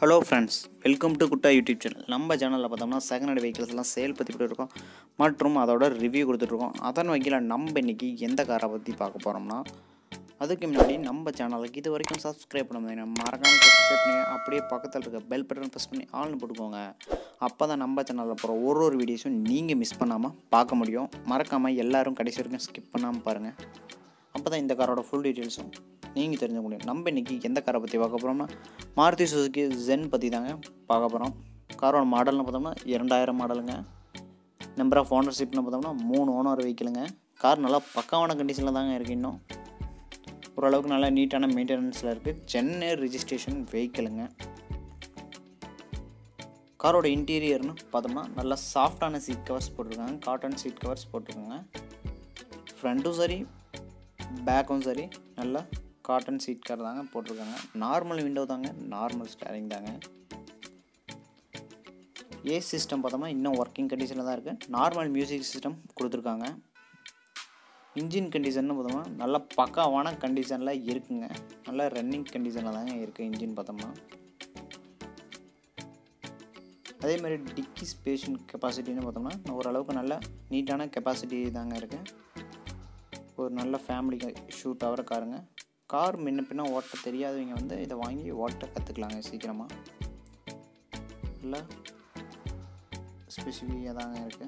hello friends welcome to குட்டா YouTube channel நம்ம சேனலில் பார்த்தோம்னா செகண்ட் ஹேண்ட் வெஹிக்கிள்ஸ் எல்லாம் சேல் பற்றி இருக்கோம் மற்றும் அதோட ரிவ்யூ கொடுத்துட்ருக்கோம் அதன் வகையில் நம்ம இன்னைக்கு எந்த காரை பற்றி பார்க்க போகிறோம்னா அதுக்கு முன்னாடி நம்ம சேனலுக்கு இது வரைக்கும் சப்ஸ்கிரைப் பண்ண முடியும் மறக்காமல் சப்ஸ்கிரைப் பண்ணி அப்படியே பக்கத்தில் இருக்க பெல் பட்டன் ப்ரெஸ் பண்ணி ஆள்னு போட்டுக்கோங்க அப்போ தான் நம்ம சேனலில் போகிற ஒரு ஒரு வீடியோஸும் நீங்கள் மிஸ் பண்ணாமல் பார்க்க முடியும் மறக்காமல் எல்லாரும் கடைசி வரைக்கும் ஸ்கிப் பண்ணாமல் பாருங்கள் அப்போ தான் இந்த காரோட ஃபுல் டீட்டெயில்ஸும் நீங்கள் தெரிஞ்சுக்க முடியும் நம்ம இன்றைக்கி எந்த காரை பற்றி பார்க்க போகிறோம்னா மாருதி சுசுகி ஜென் பற்றி தாங்க பார்க்க போகிறோம் காரோட மாடல்னு பார்த்தோம்னா இரண்டாயிரம் மாடலுங்க நம்பர் ஆஃப் ஓனர்ஷிப்னு பார்த்தோம்னா மூணு ஓனர் வெஹிக்கிளுங்க கார் நல்லா பக்காவான கண்டிஷனில் தாங்க இருக்குது இன்னும் ஓரளவுக்கு நல்லா நீட்டான மெயின்டெனன்ஸில் இருக்குது சென்னை ரிஜிஸ்ட்ரேஷன் வெஹிக்கிளுங்க காரோட இன்டீரியர்னு பார்த்தோம்னா நல்லா சாஃப்டான சீட் கவர்ஸ் போட்டிருக்காங்க காட்டன் சீட் கவர்ஸ் போட்டிருக்காங்க ஃப்ரண்ட்டும் சரி பேக்கும் சரி நல்லா காட்டன் சீட் கவர் தாங்க போட்டிருக்காங்க நார்மல் விண்டோ தாங்க நார்மல் ஸ்டேரிங் தாங்க ஏசி சிஸ்டம் பார்த்தோம்னா இன்னும் ஒர்க்கிங் கண்டிஷனில் தான் இருக்குது நார்மல் மியூசிக் சிஸ்டம் கொடுத்துருக்காங்க இன்ஜின் கண்டிஷன் பார்த்தோம்னா நல்ல பக்காவான கண்டிஷனில் இருக்குங்க நல்ல ரன்னிங் கண்டிஷனில் தாங்க இருக்குது இன்ஜின் பார்த்தோம்னா அதே மாதிரி டிக்கி ஸ்பேஷன் கெப்பாசிட்டின்னு பார்த்தோம்னா ஓரளவுக்கு நல்ல நீட்டான கெப்பாசிட்டி தாங்க இருக்குது ஒரு நல்ல ஃபேமிலி ஷூட் ஆகிற காருங்க கார் முன்ன பின்ன ஓட்ட தெரியாதவங்க வந்து இதை வாங்கி ஓட்ட கற்றுக்கலாங்க சீக்கிரமாக இல்லை ஸ்பெசிஃபிக்காக தாங்க இருக்குது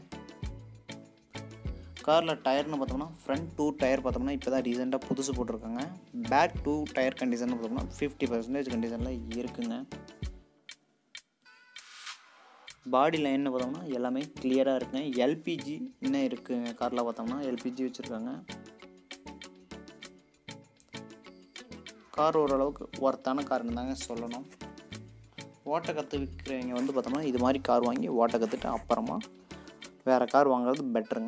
காரில் டயர்னு பார்த்தோம்னா ஃப்ரண்ட் டூ டயர் பார்த்தோம்னா இப்போ தான் ரீசெண்டாக புதுசு போட்டிருக்காங்க பேக் டூ டயர் கண்டிஷன் பார்த்தோம்னா ஃபிஃப்டி பர்சன்டேஜ் கண்டிஷனில் இருக்குங்க பாடி லைன்னு பார்த்தோம்னா எல்லாமே கிளியராக இருக்குங்க எல்பிஜி இன்னும் இருக்குங்க காரில் பார்த்தோம்னா எல்பிஜி வச்சுருக்காங்க கார் ஓரளவுக்கு ஒர்த்தான காருன்னு தாங்க சொல்லணும் ஓட்ட கற்று விற்கிறவங்க வந்து பார்த்தோம்னா இது மாதிரி கார் வாங்கி ஓட்ட கற்றுட்டு அப்புறமா வேறு கார் வாங்குறது பெட்டருங்க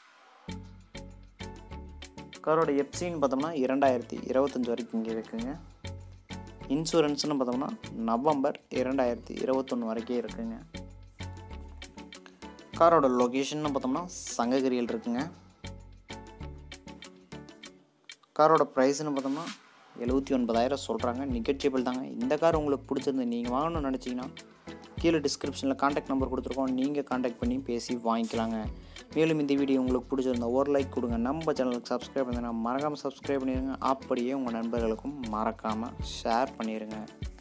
காரோட எப்சின்னு பார்த்தோம்னா இரண்டாயிரத்தி இருபத்தஞ்சி வரைக்கும் இங்கே இருக்குங்க இன்சூரன்ஸ்னு பார்த்தோம்னா நவம்பர் இரண்டாயிரத்தி இருபத்தொன்று வரைக்கும் இருக்குங்க காரோட லொக்கேஷன் பார்த்தோம்னா சங்ககிரியில் இருக்குங்க காரோட ப்ரைஸ்னு பார்த்தோம்னா எழுபத்தி ஒன்பதாயிரம் சொல்கிறாங்க நிகழ்ச்சியபிள் தாங்க இந்த கார் உங்களுக்கு பிடிச்சிருந்து நீங்கள் வாங்கணும்னு நினச்சிங்கன்னா கீழே டிஸ்கிரிப்ஷனில் காண்டாக்ட் நம்பர் கொடுத்துருக்கோம் நீங்கள் காண்டாக்ட் பண்ணி பேசி வாங்கிக்கலாங்க மேலும் இந்த வீடியோ உங்களுக்கு பிடிச்சிருந்தா ஒரு லைக் கொடுங்க நம்ம சேனலுக்கு சப்ஸ்கிரைப் பண்ணுங்க மறக்காமல் சப்ஸ்கிரைப் பண்ணிடுங்க அப்படியே உங்கள் நண்பர்களுக்கும் மறக்காமல் ஷேர் பண்ணிடுங்க